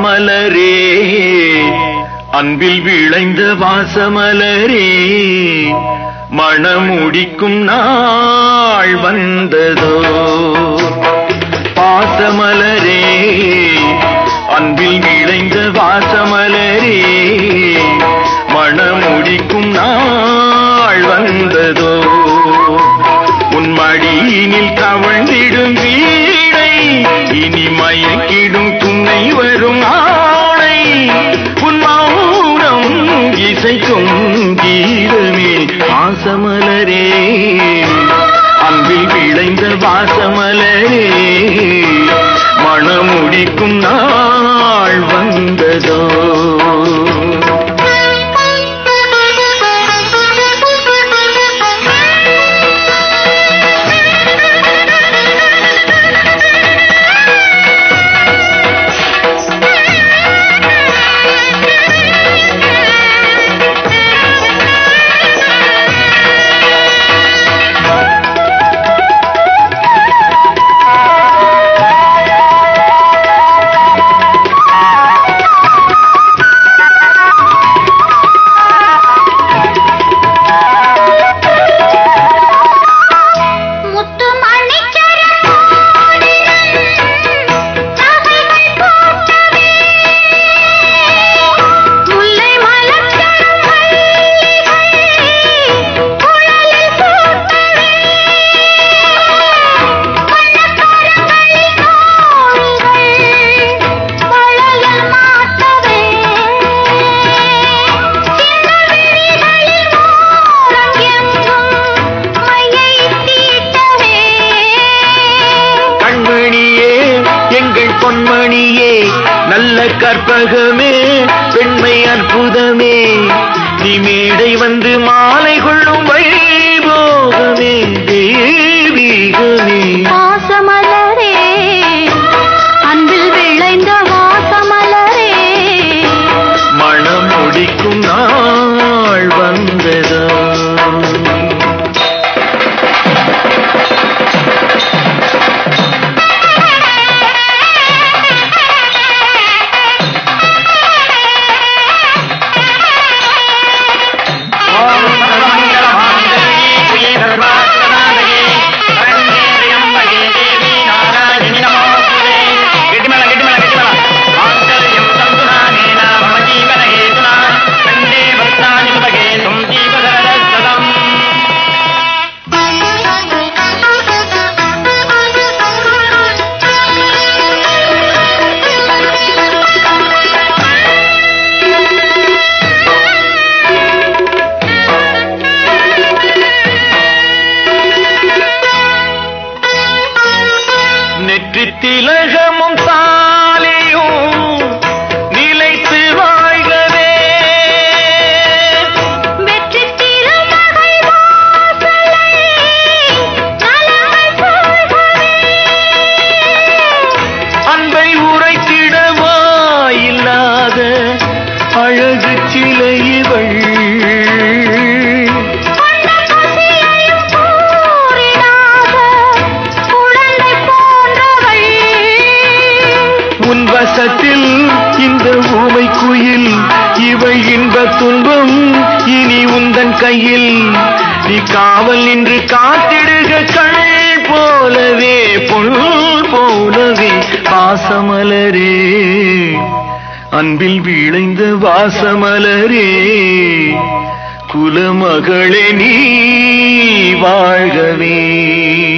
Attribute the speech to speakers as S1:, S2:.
S1: பாசமலரே அன்பில் விளைந்த வாசமலரே மணமுடிக்கும் நாள் வந்ததோ பாசமலரே அன்பில் விளைந்த வாசமலரே மணமுடிக்கும் நாள் வந்ததோ உன் மடியினில் கவழ்ந்திடும் வீடை இனி மயக்கிடும் துணை வரும் ஆணை உன் மௌனம் இசைக்கும் கீதமே வாசமலரே அன்பில் விளைந்த வாசமலரே மணமுடிக்கும் நாள் வந்ததோ
S2: முத்து மணிச்சரம் கோடிரம் நகைகள் போட்டவே முல்லை மலர்ச்சரம் மல்லிகை குழலில் பூத்தவே வண்ணக்கரங்களின் நோய்கள் வளையல் மாட்டவே சின்னவிழிகளில் மோரம் எங்கும் மையை தீட்டவே
S1: கண்மணியே எங்கள் பொன்மணியே நல்ல கற்பகமே பெண்மை அற்புதமே நீ மேடை வந்து மாலை கொள்ளும் வைபோகமே தெய்வீகமே
S2: வாசமலரே அன்பில் விளைந்த வாசமலரே
S1: மனம் முடிக்கும் நாள் வந்ததோ நெற்றி திலகமும் சாலியும் நிலைத்து வாழ்கவே
S2: வெற்றி திருமகள் வாசலை நலங்கள் சொல்கவே
S1: அன்பை உரைத்திடவா இல்லாத அழகு சிலை இவள்
S2: கொண்ட பசியையும் கூறிடாத குழந்தை போன்றவள்
S1: உன் வசத்தில் இந்த ஊமை குயில் இவள் இன்ப துன்பம் இனி உந்தன் கையில் நீ காவல் நின்று காத்திடுக கண் போலவே பொன் போலவே பாசமலரே அன்பில் விளைந்த வாசமலரே குலமகளே நீ வாழ்கவே